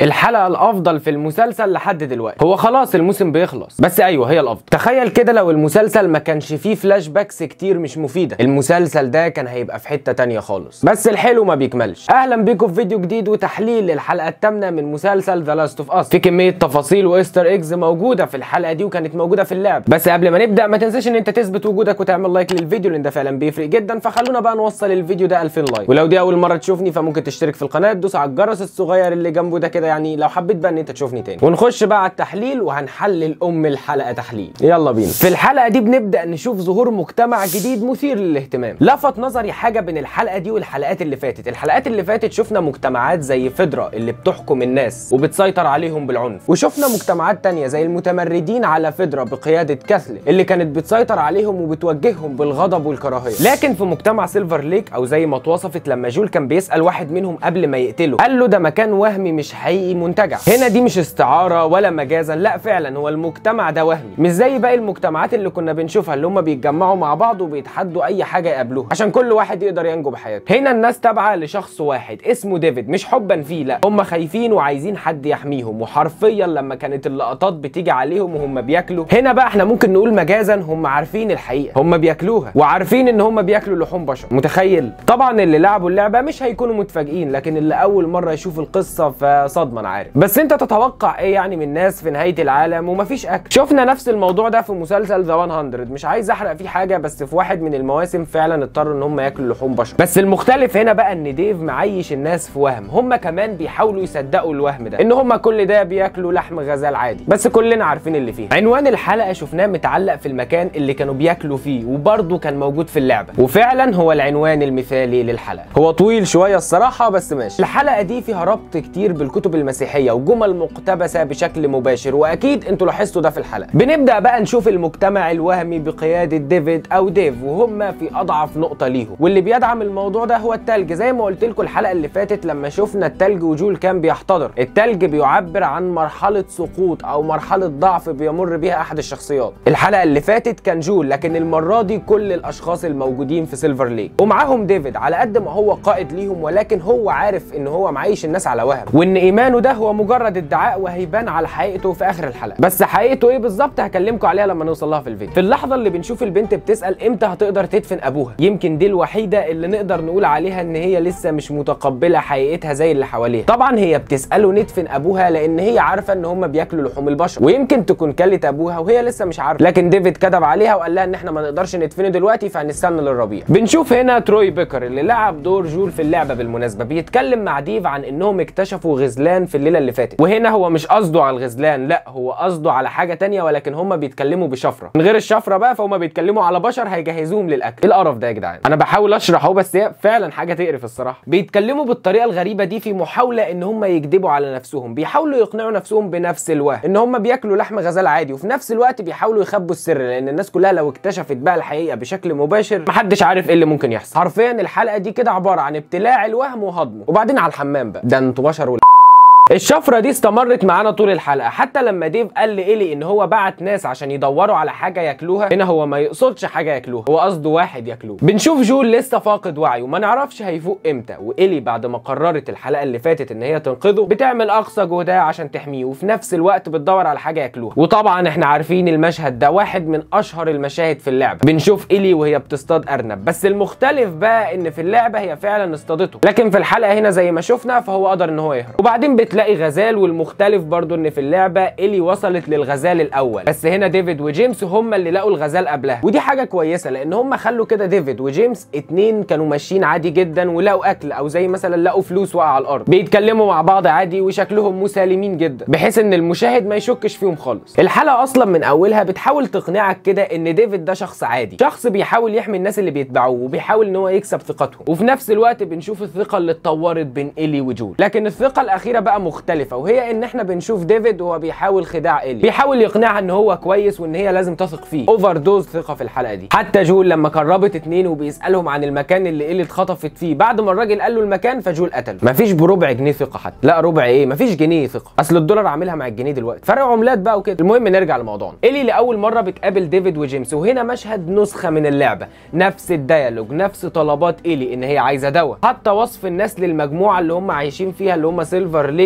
الحلقه الافضل في المسلسل لحد دلوقتي هو خلاص الموسم بيخلص بس ايوه هي الافضل تخيل كده لو المسلسل ما كانش فيه فلاش باكس كتير مش مفيده المسلسل ده كان هيبقى في حته تانية خالص بس الحلو ما بيكملش اهلا بيكم في فيديو جديد وتحليل للحلقه الثامنه من مسلسل ذا لاست اوف اس في كميه تفاصيل وايستر ايجز موجوده في الحلقه دي وكانت موجوده في اللعب بس قبل ما نبدا ما تنساش ان انت تثبت وجودك وتعمل لايك للفيديو لان ده فعلا بيفرق جدا فخلونا بقى نوصل الفيديو ده 2000 لايك ولو دي اول مره تشوفني فممكن تشترك في القناه تدوس على الجرس الصغير اللي جنبه ده كده يعني لو حبيت بقى ان انت تشوفني تاني ونخش بقى على التحليل وهنحلل ام الحلقه تحليل يلا بينا في الحلقه دي بنبدا نشوف ظهور مجتمع جديد مثير للاهتمام لفت نظري حاجه بين الحلقه دي والحلقات اللي فاتت الحلقات اللي فاتت شفنا مجتمعات زي فيدرا اللي بتحكم الناس وبتسيطر عليهم بالعنف وشفنا مجتمعات تانية زي المتمردين على فيدرا بقياده كاثلي اللي كانت بتسيطر عليهم وبتوجههم بالغضب والكراهيه لكن في مجتمع سيلفر ليك او زي ما اتوصفت لما جول كان بيسال واحد منهم قبل ما يقتله قال له ده مكان وهمي مش حقيقي منتجع هنا دي مش استعاره ولا مجازا لا فعلا هو المجتمع ده وهمي مش زي باقي المجتمعات اللي كنا بنشوفها اللي هم بيتجمعوا مع بعض وبيتحدوا اي حاجه يقابلوها عشان كل واحد يقدر ينجو بحياته هنا الناس تابعه لشخص واحد اسمه ديفيد مش حبا فيه لا هم خايفين وعايزين حد يحميهم وحرفيا لما كانت اللقطات بتيجي عليهم وهم بياكلوا هنا بقى احنا ممكن نقول مجازا هم عارفين الحقيقه هم بياكلوها وعارفين ان هم بياكلوا لحوم بشر متخيل طبعا اللي لعبوا اللعبه مش هيكونوا متفاجئين لكن اللي اول مره يشوف القصه فصدمه انا عارف بس انت تتوقع ايه يعني من ناس في نهايه العالم ومفيش اكل شفنا نفس الموضوع ده في مسلسل ذا 100 مش عايز احرق فيه حاجه بس في واحد من المواسم فعلا اضطروا ان هم ياكلوا لحوم بشر بس المختلف هنا بقى ان ديف معيش الناس في وهم هم كمان بيحاولوا يصدقوا الوهم ده ان هم كل ده بياكلوا لحم غزال عادي بس كلنا عارفين اللي فيه عنوان الحلقه شفناه متعلق في المكان اللي كانوا بياكلوا فيه وبرضه كان موجود في اللعبه وفعلا هو العنوان المثالي للحلقه هو طويل شويه الصراحه بس ماشي الحلقه دي فيها ربط كتير بالكتب المسيحيه وجمل مقتبسه بشكل مباشر واكيد انتوا لاحظتوا ده في الحلقه بنبدا بقى نشوف المجتمع الوهمي بقياده ديفيد او ديف وهم في اضعف نقطه ليهم واللي بيدعم الموضوع ده هو التلج زي ما قلت لكم الحلقه اللي فاتت لما شفنا التلج وجول كان بيحتضر التلج بيعبر عن مرحله سقوط او مرحله ضعف بيمر بيها احد الشخصيات الحلقه اللي فاتت كان جول لكن المره دي كل الاشخاص الموجودين في سيلفر ليك ومعاهم ديفيد على قد ما هو قائد ليهم ولكن هو عارف ان هو معيش الناس على وهم وان ايمانه ده هو مجرد ادعاء وهيبان على حقيقته في اخر الحلقه بس حقيقته ايه بالظبط هكلمكم عليها لما نوصل لها في الفيديو في اللحظه اللي بنشوف البنت بتسال امتى هتقدر تدفن ابوها يمكن دي الوحيده اللي نقدر نقول عليها ان هي لسه مش متقبله حقيقتها زي اللي حواليها طبعا هي بتساله ندفن ابوها لان هي عارفه ان هم بياكلوا لحوم البشر ويمكن تكون كلت ابوها وهي لسه مش عارفه لكن ديفيد كذب عليها وقال لها ان احنا ما نقدرش ندفنه دلوقتي فهنستنى للربيع بنشوف هنا تروي بيكر اللي لعب دور جول في اللعبه بالمناسبه بيتكلم مع ديف عن انهم اكتشفوا غزلان في الليله اللي فاتت وهنا هو مش قصده على الغزلان لا هو قصده على حاجه تانية ولكن هم بيتكلموا بشفره من غير الشفره بقى فهم بيتكلموا على بشر هيجهزوهم للاكل ايه القرف ده يا جدعان انا بحاول اشرح اهو بس هي فعلا حاجه تقرف الصراحه بيتكلموا بالطريقه الغريبه دي في محاوله ان هم يكذبوا على نفسهم بيحاولوا يقنعوا نفسهم بنفس الوهم ان هم بياكلوا لحم غزال عادي وفي نفس الوقت بيحاولوا يخبوا السر لان الناس كلها لو اكتشفت بقى الحقيقه بشكل مباشر محدش عارف ايه اللي ممكن يحصل حرفيا الحلقه دي كده عباره عن ابتلاع الوهم وهضمه وبعدين على الحمام بقى ده انتوا بشر ولا الشفره دي استمرت معانا طول الحلقه حتى لما ديف قال لإيلي ان هو بعت ناس عشان يدوروا على حاجه ياكلوها هنا هو ما يقصدش حاجه ياكلوها هو قصده واحد ياكلوه بنشوف جول لسه فاقد وعيه وما نعرفش هيفوق امتى وإيلي بعد ما قررت الحلقه اللي فاتت ان هي تنقذه بتعمل اقصى جهدها عشان تحميه وفي نفس الوقت بتدور على حاجه ياكلوها وطبعا احنا عارفين المشهد ده واحد من اشهر المشاهد في اللعبه بنشوف إيلي وهي بتصطاد ارنب بس المختلف بقى ان في اللعبه هي فعلا اصطادته لكن في الحلقه هنا زي ما شفنا فهو قدر ان هو يهرب وبعدين بتلاقي غزال والمختلف برضو ان في اللعبه إيلي وصلت للغزال الاول بس هنا ديفيد وجيمس هم اللي لقوا الغزال قبلها ودي حاجه كويسه لان هم خلوا كده ديفيد وجيمس اتنين كانوا ماشيين عادي جدا ولقوا اكل او زي مثلا لقوا فلوس واقعه على الارض بيتكلموا مع بعض عادي وشكلهم مسالمين جدا بحيث ان المشاهد ما يشكش فيهم خالص الحلقه اصلا من اولها بتحاول تقنعك كده ان ديفيد ده شخص عادي شخص بيحاول يحمي الناس اللي بيتبعوه وبيحاول ان هو يكسب ثقتهم وفي نفس الوقت بنشوف الثقه اللي اتطورت بين إيلي وجول لكن الثقه الاخيره بقى مختلفه وهي ان احنا بنشوف ديفيد وهو بيحاول خداع إيلي بيحاول يقنعها ان هو كويس وان هي لازم تثق فيه اوفر دوز ثقه في الحلقه دي حتى جول لما قربت اتنين وبيسالهم عن المكان اللي إيلي اتخطفت فيه بعد ما الراجل قال له المكان فجول قتله مفيش بربع جنيه ثقه حتى لا ربع ايه مفيش جنيه ثقه اصل الدولار عاملها مع الجنيه دلوقتي فرق عملات بقى وكده المهم نرجع لموضوعنا إيلي لاول مره بتقابل ديفيد وجيمس وهنا مشهد نسخه من اللعبه نفس الديالوج نفس طلبات إيلي ان هي عايزه دواء حتى وصف الناس للمجموعه اللي هم عايشين فيها اللي هم سيلفر ليك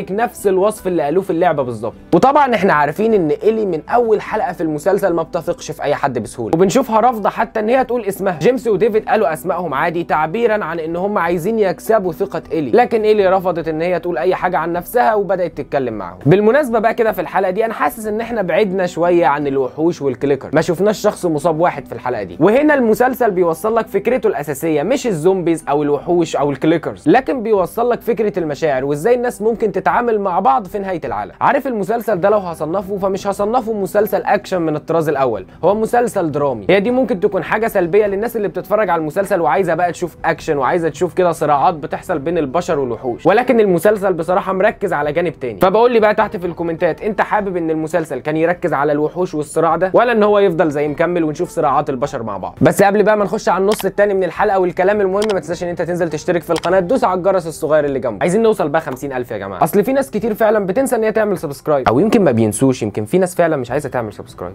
لك نفس الوصف اللي قالوه في اللعبه بالظبط وطبعا احنا عارفين ان الي من اول حلقه في المسلسل ما بتثقش في اي حد بسهوله وبنشوفها رافضه حتى ان هي تقول اسمها جيمس وديفيد قالوا اسمائهم عادي تعبيرا عن ان هم عايزين يكسبوا ثقه الي لكن الي رفضت ان هي تقول اي حاجه عن نفسها وبدات تتكلم معاهم بالمناسبه بقى كده في الحلقه دي انا حاسس ان احنا بعدنا شويه عن الوحوش والكليكر ما شفناش شخص مصاب واحد في الحلقه دي وهنا المسلسل بيوصل لك فكرته الاساسيه مش الزومبيز او الوحوش او الكليكرز لكن بيوصل لك فكره المشاعر وازاي الناس ممكن تتعامل مع بعض في نهايه العالم عارف المسلسل ده لو هصنفه فمش هصنفه مسلسل اكشن من الطراز الاول هو مسلسل درامي هي دي ممكن تكون حاجه سلبيه للناس اللي بتتفرج على المسلسل وعايزه بقى تشوف اكشن وعايزه تشوف كده صراعات بتحصل بين البشر والوحوش ولكن المسلسل بصراحه مركز على جانب تاني فبقول لي بقى تحت في الكومنتات انت حابب ان المسلسل كان يركز على الوحوش والصراع ده ولا ان هو يفضل زي مكمل ونشوف صراعات البشر مع بعض بس قبل بقى ما نخش على النص التاني من الحلقه والكلام المهم ما تنساش ان انت تنزل تشترك في القناه تدوس على الجرس الصغير اللي جنبه عايزين نوصل بقى 50000 يا جماعه اصل في ناس كتير فعلا بتنسى ان هي تعمل سبسكرايب او يمكن ما بينسوش يمكن في ناس فعلا مش عايزه تعمل سبسكرايب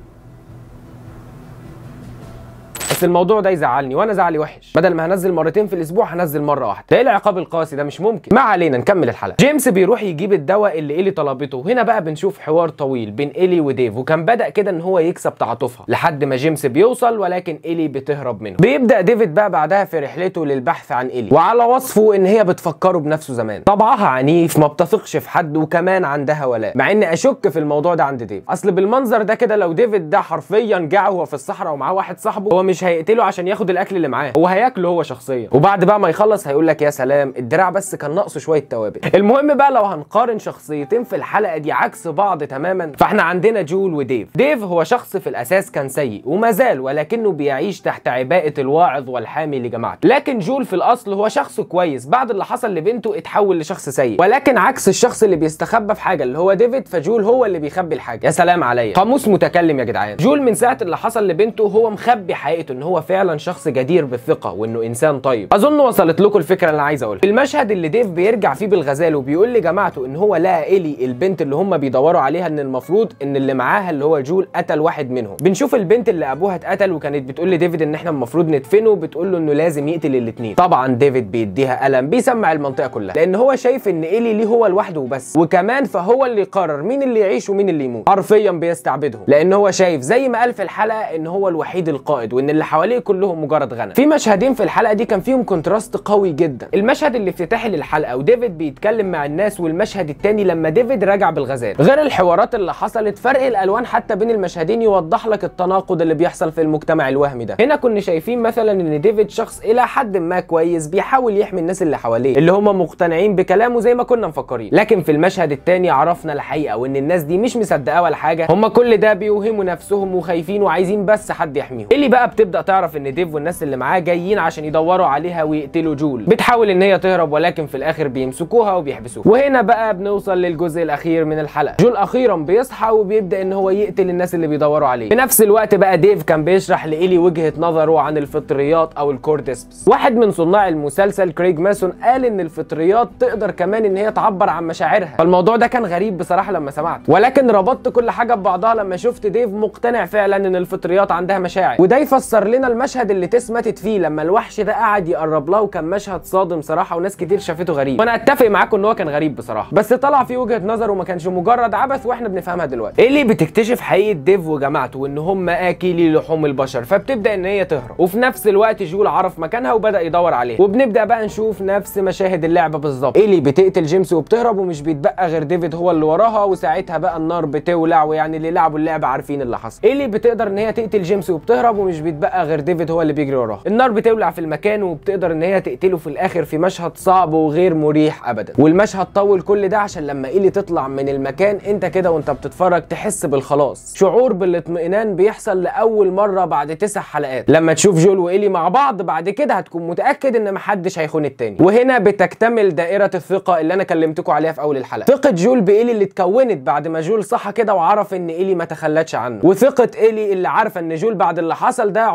بس الموضوع ده يزعلني وانا زعلي وحش بدل ما هنزل مرتين في الاسبوع هنزل مره واحده ده ايه العقاب القاسي ده مش ممكن ما علينا نكمل الحلقه جيمس بيروح يجيب الدواء اللي ايلي طلبته هنا بقى بنشوف حوار طويل بين ايلي وديف وكان بدا كده ان هو يكسب تعاطفها لحد ما جيمس بيوصل ولكن ايلي بتهرب منه بيبدا ديفيد بقى بعدها في رحلته للبحث عن ايلي وعلى وصفه ان هي بتفكره بنفسه زمان طبعها عنيف ما بتثقش في حد وكمان عندها ولاء مع اني اشك في الموضوع ده عند ديف اصل بالمنظر ده كده لو ديفيد ده حرفيا جاع وهو في الصحراء ومعاه واحد صاحبه هو مش هيقتله عشان ياخد الاكل اللي معاه هو هياكله هو شخصيا وبعد بقى ما يخلص هيقول لك يا سلام الدراع بس كان ناقصه شويه توابل المهم بقى لو هنقارن شخصيتين في الحلقه دي عكس بعض تماما فاحنا عندنا جول وديف ديف هو شخص في الاساس كان سيء وما زال ولكنه بيعيش تحت عباءه الواعظ والحامي لجماعته لكن جول في الاصل هو شخص كويس بعد اللي حصل لبنته اتحول لشخص سيء ولكن عكس الشخص اللي بيستخبى في حاجه اللي هو ديفيد فجول هو اللي بيخبي الحاجه يا سلام عليا قاموس متكلم يا جدعان جول من ساعه اللي حصل لبنته هو مخبي حقيقته ان هو فعلا شخص جدير بالثقه وانه انسان طيب اظن وصلت لكم الفكره اللي انا عايز اقولها المشهد اللي ديف بيرجع فيه بالغزال وبيقول لجماعته ان هو لقى ايلي البنت اللي هم بيدوروا عليها ان المفروض ان اللي معاها اللي هو جول قتل واحد منهم بنشوف البنت اللي ابوها اتقتل وكانت بتقول لديفيد ان احنا المفروض ندفنه بتقول له انه لازم يقتل الاثنين طبعا ديفيد بيديها قلم بيسمع المنطقه كلها لان هو شايف ان ايلي ليه هو لوحده وبس وكمان فهو اللي يقرر مين اللي يعيش ومين اللي يموت حرفيا بيستعبدهم لان هو شايف زي ما قال في الحلقه ان هو الوحيد القائد وان اللي حواليه كلهم مجرد غنم في مشهدين في الحلقه دي كان فيهم كونتراست قوي جدا المشهد الافتتاحي للحلقه وديفيد بيتكلم مع الناس والمشهد التاني لما ديفيد رجع بالغزال غير الحوارات اللي حصلت فرق الالوان حتى بين المشهدين يوضح لك التناقض اللي بيحصل في المجتمع الوهمي ده هنا كنا شايفين مثلا ان ديفيد شخص الى حد ما كويس بيحاول يحمي الناس اللي حواليه اللي هم مقتنعين بكلامه زي ما كنا مفكرين لكن في المشهد التاني عرفنا الحقيقه وان الناس دي مش مصدقاه ولا حاجه هم كل ده بيوهموا نفسهم وخايفين وعايزين بس حد يحميهم اللي بقى بتبدا تعرف ان ديف والناس اللي معاه جايين عشان يدوروا عليها ويقتلوا جول بتحاول ان هي تهرب ولكن في الاخر بيمسكوها وبيحبسوها وهنا بقى بنوصل للجزء الاخير من الحلقه جول اخيرا بيصحى وبيبدا ان هو يقتل الناس اللي بيدوروا عليه في نفس الوقت بقى ديف كان بيشرح لايلي وجهه نظره عن الفطريات او الكوردسبس واحد من صناع المسلسل كريج ماسون قال ان الفطريات تقدر كمان ان هي تعبر عن مشاعرها فالموضوع ده كان غريب بصراحه لما سمعت ولكن ربطت كل حاجه ببعضها لما شفت ديف مقتنع فعلا ان الفطريات عندها مشاعر وده يفسر لنا المشهد اللي تس ماتت فيه لما الوحش ده قعد يقرب لها وكان مشهد صادم صراحه وناس كتير شافته غريب وانا اتفق معاكم ان هو كان غريب بصراحه بس طلع فيه وجهه نظر وما كانش مجرد عبث واحنا بنفهمها دلوقتي ايلي بتكتشف حقيقه ديف وجماعته وان هم اكلي لحوم البشر فبتبدا ان هي تهرب وفي نفس الوقت جول عرف مكانها وبدا يدور عليها وبنبدا بقى نشوف نفس مشاهد اللعبه بالظبط ايلي بتقتل جيمس وبتهرب ومش بيتبقى غير ديفيد هو اللي وراها وساعتها بقى النار بتولع ويعني اللي لعبوا اللعبه عارفين اللي حصل ايلي بتقدر ان هي تقتل جيمس وبتهرب ومش بيتبقى غير ديفيد هو اللي بيجري وراها النار بتولع في المكان وبتقدر ان هي تقتله في الاخر في مشهد صعب وغير مريح ابدا والمشهد طول كل ده عشان لما ايلي تطلع من المكان انت كده وانت بتتفرج تحس بالخلاص شعور بالاطمئنان بيحصل لاول مره بعد تسع حلقات لما تشوف جول وايلي مع بعض بعد كده هتكون متاكد ان محدش هيخون التاني وهنا بتكتمل دائره الثقه اللي انا كلمتكم عليها في اول الحلقه ثقه جول بايلي اللي اتكونت بعد ما جول صحى كده وعرف ان ايلي ما تخلتش عنه وثقه ايلي اللي عارفه ان جول بعد اللي حصل ده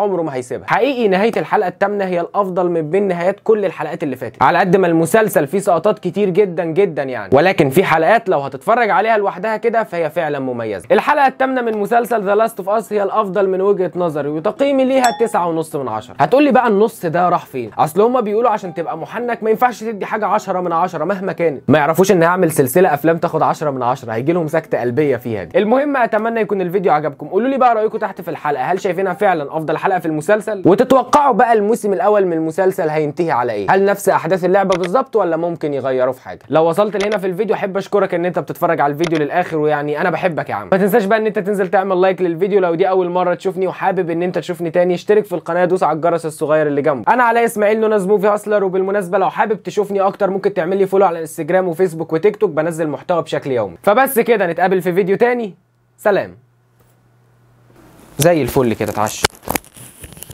عمره ما هيسيبها حقيقي نهايه الحلقه الثامنه هي الافضل من بين نهايات كل الحلقات اللي فاتت على قد ما المسلسل فيه سقطات كتير جدا جدا يعني ولكن في حلقات لو هتتفرج عليها لوحدها كده فهي فعلا مميزه الحلقه الثامنه من مسلسل ذا لاست اوف اس هي الافضل من وجهه نظري وتقييمي ليها 9.5 من 10 هتقول لي بقى النص ده راح فين اصل هما بيقولوا عشان تبقى محنك ما ينفعش تدي حاجه 10 من 10 مهما كانت ما يعرفوش ان هعمل سلسله افلام تاخد 10 من 10 هيجي لهم سكته قلبيه فيها دي المهم اتمنى يكون الفيديو عجبكم قولوا لي بقى رايكم تحت في الحلقه هل شايفينها فعلا افضل حلقه في المسلسل وتتوقعوا بقى الموسم الاول من المسلسل هينتهي على ايه هل نفس احداث اللعبه بالظبط ولا ممكن يغيروا في حاجه لو وصلت لهنا في الفيديو احب اشكرك ان انت بتتفرج على الفيديو للاخر ويعني انا بحبك يا عم ما تنساش بقى ان انت تنزل تعمل لايك للفيديو لو دي اول مره تشوفني وحابب ان انت تشوفني تاني اشترك في القناه دوس على الجرس الصغير اللي جنبه انا علاء اسماعيل نوناز موفي هاسلر وبالمناسبه لو حابب تشوفني اكتر ممكن تعمل لي فولو على انستجرام وفيسبوك وتيك توك بنزل محتوى بشكل يومي فبس كده نتقابل في فيديو تاني سلام زي الفل كده اتعشى